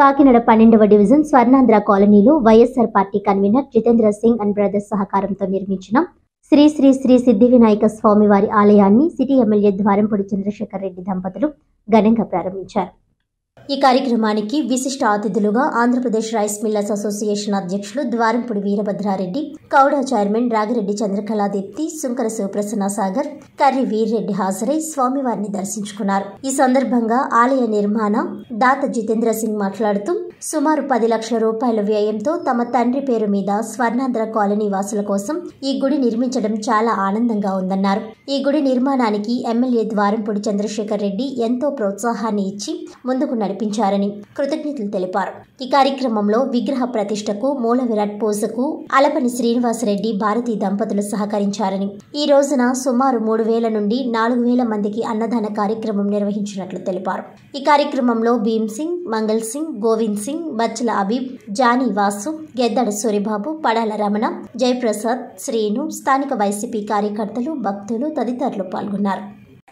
కాకినాడ పన్నెండవ డివిజన్ స్వర్ణాంధ్ర కాలనీలో YSR party convener Jitendra Singh and brothers సహకారంతో నిర్మించిన శ్రీ శ్రీ శ్రీ సిద్ధి వినాయక స్వామి వారి ఆలయాన్ని సిటీ ఎమ్మెల్యే ద్వారంపూడి చంద్రశేఖర్ రెడ్డి దంపతులు ఘనంగా ప్రారంభించారు ఈ కార్యక్రమానికి విశిష్ట అతిథులుగా ఆంధ్రప్రదేశ్ రైస్ మిల్లర్స్ అసోసియేషన్ అధ్యక్షులు ద్వారంపూడి వీరభద్రారెడ్డి కౌడ చైర్మన్ రాగిరెడ్డి చంద్రకళాదీప్తి సుంకర శివప్రసన్న సాగర్ కర్రి వీర్రెడ్డి హాజరై స్వామివారిని దర్శించుకున్నారు ఈ సందర్భంగా ఆలయ నిర్మాణ దాత జితేంద్ర సింగ్ మాట్లాడుతూ సుమారు పది లక్షల రూపాయల వ్యయంతో తమ తండ్రి పేరు మీద స్వర్ణాంధ్ర కాలనీ వాసుల కోసం ఈ గుడి నిర్మించడం చాలా ఆనందంగా ఉందన్నారు ఈ గుడి నిర్మాణానికి ఎమ్మెల్యే ద్వారంపూడి చంద్రశేఖర్ రెడ్డి ఎంతో ప్రోత్సాహాన్ని ఇచ్చి ముందుకు నడిపించారని కృతజ్ఞతలు తెలిపారు ఈ కార్యక్రమంలో విగ్రహ ప్రతిష్టకు మూల విరాట్ పూజకు అలపని శ్రీనివాసరెడ్డి భారతీ దంపతులు సహకరించారని ఈ రోజున సుమారు మూడు వేల నుండి నాలుగు వేల మందికి అన్నదాన కార్యక్రమం నిర్వహించినట్లు తెలిపారు ఈ కార్యక్రమంలో భీమ్ సింగ్ మంగల్ సింగ్ గోవింద్ సింగ్ బచ్చల అబీబ్ జానీ వాసు గెద్దడ సూరిబాబు పడాల రమణ జయప్రసాద్ శ్రీను స్థానిక వైసీపీ కార్యకర్తలు భక్తులు తదితరులు పాల్గొన్నారు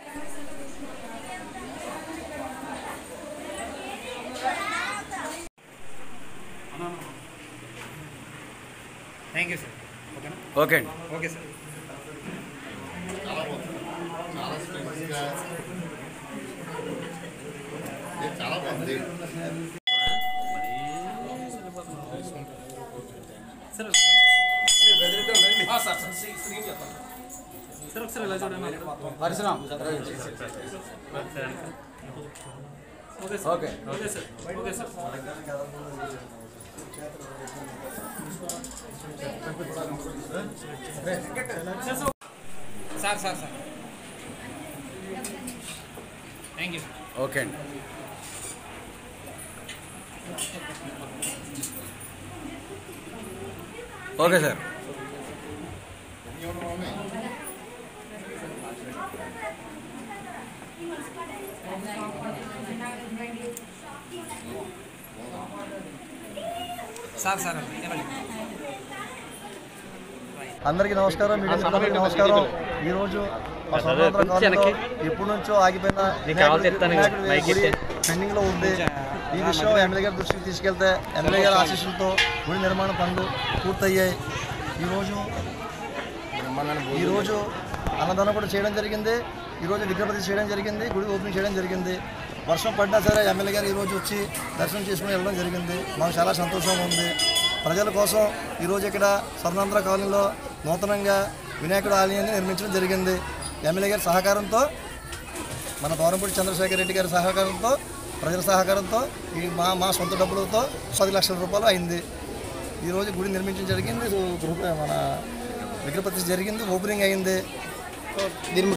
థ్యాంక్ యూ సార్ ఓకేనా ఓకే అండి ఓకే సార్ చాలా బాగుంది సార్ ఒకసారి ఇలా చూడండి పరిశ్రమ okay sir okay okay sir okay sir sir sir sir thank you okay అండి ఓకే సార్ సార్ సార్ ఇవ్వండి అందరికీ నమస్కారం మీడియా మిత్రులందరికీ నమస్కారం ఈ రోజు మా స్వర్ణాంధ్ర కాలనీలో ఎప్పటి నుంచో ఆగిపోయిన వినాయకుడి గుడి పెండింగ్ లో ఉంది ఈ విషయం ఎమ్మెల్యే గారి దృష్టికి తీసుకెళ్తే ఎమ్మెల్యే గారి ఆశీస్సులతో గుడి నిర్మాణ పనులు పూర్తయ్యాయి ఈరోజు ఈరోజు అన్నదానం కూడా చేయడం జరిగింది ఈరోజు విగ్రహపతి చేయడం జరిగింది గుడి ఓపెనింగ్ చేయడం జరిగింది వర్షం పడినా సరే ఎమ్మెల్యే గారు ఈరోజు వచ్చి దర్శనం చేసుకుని వెళ్ళడం జరిగింది మాకు చాలా సంతోషంగా ఉంది ప్రజల కోసం ఈరోజు ఇక్కడ స్వర్ణాంధ్ర కాలనీలో నూతనంగా వినాయకుడు ఆలయాన్ని నిర్మించడం జరిగింది ఎమ్మెల్యే గారి సహకారంతో మన దూరంపూడి చంద్రశేఖర్ రెడ్డి గారి సహకారంతో ప్రజల సహకారంతో ఈ మా మా సొంత డబ్బులతో పది లక్షల రూపాయలు అయింది ఈరోజు గుడి నిర్మించడం జరిగింది గృహ మన విగ్రహ ప్రతిష్ఠ జరిగింది ఓపెనింగ్ అయింది